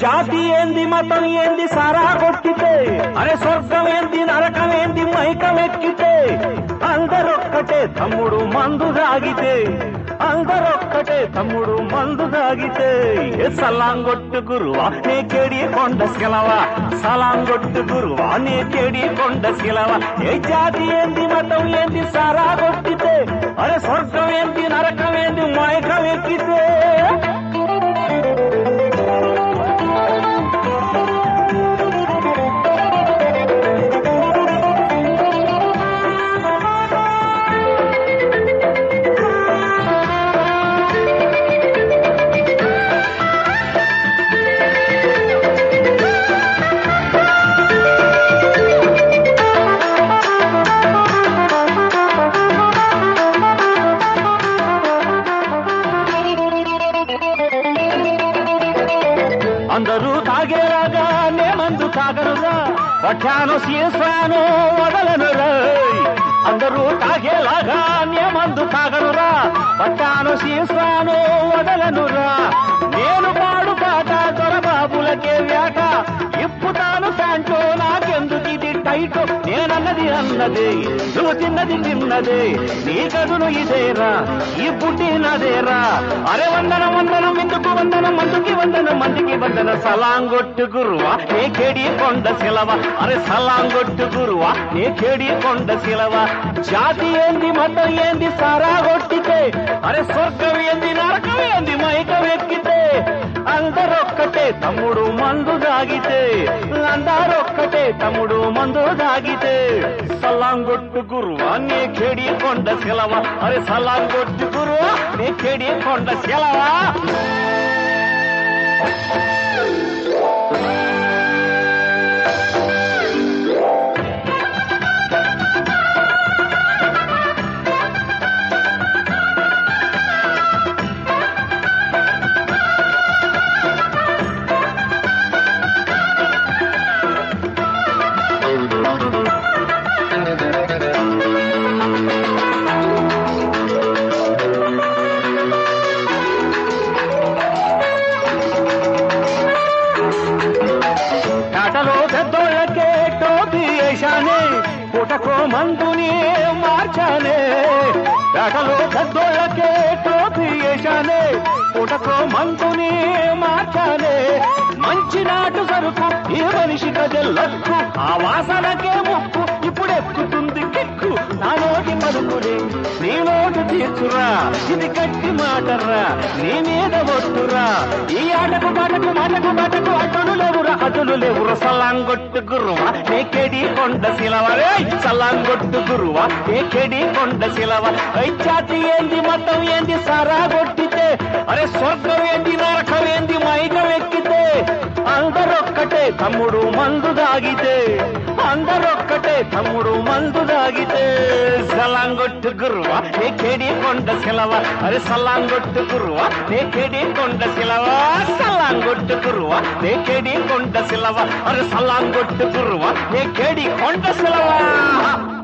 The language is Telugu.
జాతి ఏంది మతం ఏంది సారా కొట్టితే అరే స్వర్గం ఏంది నరకం ఏంది మైకం ఎక్కితే అందరొక్కటే తమ్ముడు మందు దాగితే అందరొక్కటే తమ్ముడు మందు దాగితే ఏ సలాంగొట్టు గురువా నే కేడి కొండ శిలవా సలాంగొట్టు గురువా నే కేడి కొండ శిలవా ఏ జాతి ఏంది మతం ఏంది సారా కొట్టితే అరే స్వర్గం ఏంది నరకం ఏంది మైకం ఎక్కితే అందరూ తాగేలాగా నే మందు తాగనురా పట్టాను సీసాను వదలనురా అందరూ తాగేలాగా నే మందు తాగనురా పట్టాను సీసాను వదలనురా నేను పాడు పాట దొరబాబులకే వేట ఇప్పుతాను ప్యాంటు నాకెందుకు ఇది టైట్ నేనన్నది అన్నదే నువ్వు తిన్నది తిన్నదే నీ కదును ఇదేరా ఈ బుడ్డి నాదేరా అరే వందనం వందనం ఎందుకు వందనం మందుకి వందనం మందికి వందన సలాంగొట్టు గురువా నే కేడి కొండ శిలవ అరే సలాంగొట్టు గురువా నే కేడి కొండ శిలవ జాతి ఏంది మతం ఏంది సారా కొట్టితే అరే స్వర్గం ఏంది నరకం ఏంది మైకం ఎక్కితే అందరొక్కటే తమ్ముడు మందు దాగితే అందరొక్కటే తమ్ముడు మందు దాగితే సలాంగొట్టు గురువా నే కేడి కొండ శిలవ అరే సలాంగొట్టు గురువా నే కేడి కొండ శిలవా కాటలో పెద్దోళ్ళకే టోపీ వేశానే పుటకో మందుని మార్చానే కాటలో పెద్దోళ్ళకే టోపీ వేశానే పుటకో మందుని మార్చానే మంచి నాటు సరుకు ఈ మనిషి గజల్లక్కు ఆ వాసనకే ముక్కు ఇప్పుడు ఎక్కుతుంది కిక్కు నా నోటి పలుకులే నీ నోటు తీర్చురా ఇది గట్టి మాటరా నీ మీద ఒట్టురా ఈ ఆటకు పాటకు మాటకు మాటకు అడ్డులు లేవురా అడ్డులు లేవురా సలాంగొట్టు గురువా నే కేడి కొండ శిలవ రే సలాంగొట్టు గురువా నే కేడి కొండ శిలవ ఐ జాతి ఏంది మతం ఏంది సారా కొట్టితే అరే స్వర్గం ఏంది నరకం ఏంది మైకం ఎక్కితే అందరొక్కటే తమ్ముడు మందు దాగితే అందరొక్కటే తమ్ముడు మందు దాగితే సలాంగొట్టు గురువా నే కేడి కొండ శిలవ అరే సలాంగొట్టు గురువా నే కేడి కొండ శిలవ సలాంగొట్టు గురువా నే కేడి కొండ శిలవ అరే సలాంగొట్టు గురువా నే కేడి కొండ శిలవ